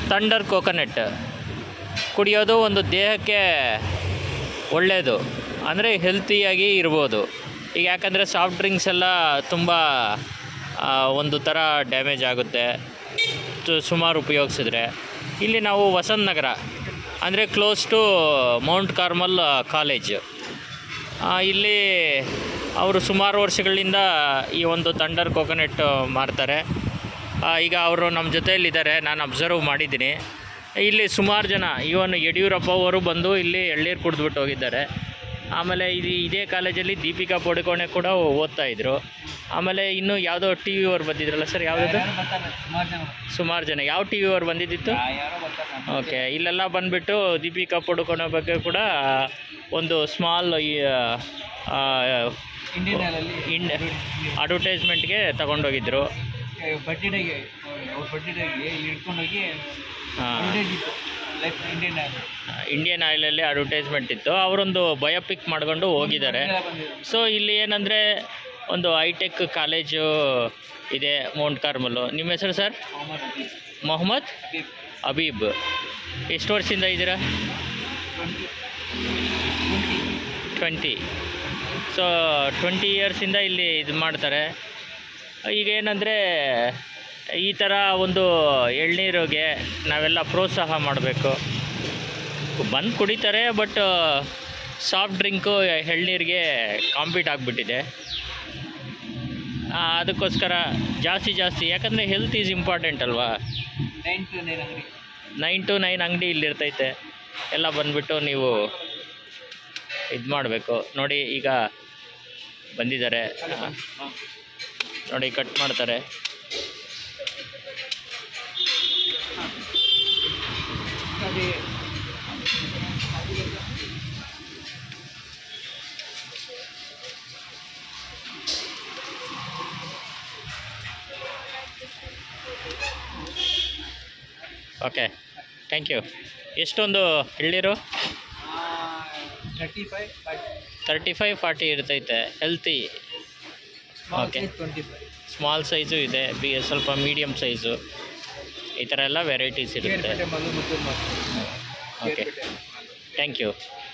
Thunder coconut ಕುಡಿಯೋದು ಒಂದು ದೇಹಕ್ಕೆ ಒಳ್ಳೆಯದು ಅಂದರೆ ಹೆಲ್ತಿಯಾಗಿ ಇರ್ಬೋದು ಈಗ ಯಾಕಂದರೆ ಸಾಫ್ಟ್ ಡ್ರಿಂಕ್ಸ್ ಎಲ್ಲ ತುಂಬ ಆ, ಒಂದು ಥರ ಡ್ಯಾಮೇಜ್ ಆಗುತ್ತೆ ತು- ಸುಮಾರು ಉಪಯೋಗಿಸಿದ್ರೆ ಇಲ್ಲಿ ನಾವು ವಸಂತ ನಗರ ಅಂದರೆ close to Mount Carmel college ಆ, ಇಲ್ಲಿ ಅವರು ಸುಮಾರು ವರ್ಷಗಳಿಂದ ಈ ಒಂದು ಥಂಡರ್ ಕೋಕೋನಟ್ ಮಾರ್ತಾರೆ ಆ, ಈಗ ಅವರು ನಮ್ಮ ಜೊತೆಯಲ್ಲಿದ್ದಾರೆ ನಾನು ಅಬ್ಸರ್ವ್ ಮಾಡಿದ್ದೀನಿ ಇಲ್ಲಿ ಸುಮಾರು ಜನ ಇವನು ಯಡಿಯೂರಪ್ಪ ಅವರು ಬಂದು ಇಲ್ಲಿ ಎಳ್ನೀರು ಕುಡಿದ್ಬಿಟ್ಟು ಹೋಗಿದ್ದಾರೆ ಆಮೇಲೆ ಇದು ಇದೇ ಕಾಲೇಜಲ್ಲಿ ದೀಪಿಕಾ ಪಡುಕೋಣೆ ಕೂಡ ಓದ್ತಾ ಇದ್ರು ಆಮೇಲೆ ಇನ್ನು ಯಾವುದೋ ಟಿ ವಿ ಅವ್ರು ಬಂದಿದ್ರಲ್ಲ ಸರ್ ಯಾವುದದು ಯಾರು ಬರ್ತಾರೆ ಸುಮಾರು ಜನ ಸುಮಾರು ಜನ ಯಾವ ಟಿ ವಿ ಅವ್ರು ಬಂದಿದ್ದಿತ್ತು ಆ, ಯಾರೋ ಬರ್ತಾರೆ ಓಕೆ ಇಲ್ಲೆಲ್ಲ ಬಂದುಬಿಟ್ಟು ದೀಪಿಕಾ ಪಡುಕೋಣೆ ಬಗ್ಗೆ ಕೂಡ ಒಂದು ಸ್ಮಾಲ್ ಇಂಡಿಯನ್ ಅಲ್ಲಿ ಇಂಡ್ ಅಡ್ವರ್ಟೈಸ್ಮೆಂಟ್ಗೆ ತಗೊಂಡೋಗಿದ್ರು ಬರ್ತ್ಡೇಗೆ ಅವ್ರ ಬರ್ತ್ಡೇಗೆ ಹಿಡ್ಕೊಂಡೋಗಿ advertise ಇತ್ತು ಲೈಕ್ ಇಂಡಿಯನ್ ಆಯಿಲ್ ಇಂಡಿಯನ್ ಆಯಿಲಲ್ಲಿ ಅಡ್ವರ್ಟೈಸ್ಮೆಂಟ್ ಇತ್ತು ಅವರೊಂದು ಬಯೋಪಿಕ್ ಮಾಡ್ಕೊಂಡು ಹೋಗಿದ್ದಾರೆ ಸೊ ಇಲ್ಲಿ ಏನಂದರೆ ಒಂದು ಹೈಟೆಕ್ ಕಾಲೇಜು ಇದೆ ಮೌಂಟ್ ಕಾರ್ಮಲು ನಿಮ್ಮ ಹೆಸರು ಸರ್ ಮೊಹಮ್ಮದ್ ಅಬೀಬ್ ಎಷ್ಟು ವರ್ಷದಿಂದ ಇದ್ದೀರಾ ಟ್ವೆಂಟಿ ಸೊ ಟ್ವೆಂಟಿ ಇಯರ್ಸಿಂದ ಇಲ್ಲಿ ಇದು ಮಾಡ್ತಾರೆ ಈಗ ಏನಂದರೆ ಈ ಥರ ಒಂದು ಎಳ್ನೀರಿಗೆ ನಾವೆಲ್ಲ ಪ್ರೋತ್ಸಾಹ ಮಾಡಬೇಕು ಬಂದು ಕುಡಿತಾರೆ ಬಟ್ ಸಾಫ್ಟ್ ಡ್ರಿಂಕು ಎಳ್ನೀರಿಗೆ ಕಾಂಪೀಟ್ ಆಗಿಬಿಟ್ಟಿದೆ ಅದಕ್ಕೋಸ್ಕರ ಜಾಸ್ತಿ ಜಾಸ್ತಿ ಯಾಕಂದರೆ ಹೆಲ್ತ್ ಈಸ್ ಇಂಪಾರ್ಟೆಂಟ್ ಅಲ್ವಾ ನೈನ್ ಟು ನೈನ್ ಅಂಗಡಿ ನೈನ್ ಟು ನೈನ್ ಅಂಗಡಿ ಇಲ್ಲಿರ್ತೈತೆ ಎಲ್ಲ ಬಂದುಬಿಟ್ಟು ನೀವು ಇದು ಮಾಡಬೇಕು ನೋಡಿ ಈಗ ಬಂದಿದ್ದಾರೆ ಆ, ನೋಡಿ ಕಟ್ ಮಾಡ್ತಾರೆ ಅದೇ ಓಕೆ ಥ್ಯಾಂಕ್ ಯು ಎಷ್ಟೊಂದು ಎಳ್ನೀರು thirty five thirty five forty ಇರ್ತೈತೆ healthy Okay. Twenty five small size ಇದೆ ಬಿ ಸ್ವಲ್ಪ ಮೀಡಿಯಮ್ ಸೈಜು ಈ ಥರ ಎಲ್ಲ ವೆರೈಟೀಸ್ ಇರುತ್ತೆ ಕೇರ್ಪೇಟೆ ಮಲ್ಲು ಮುತ್ತೂರು market okay Kerpete thank you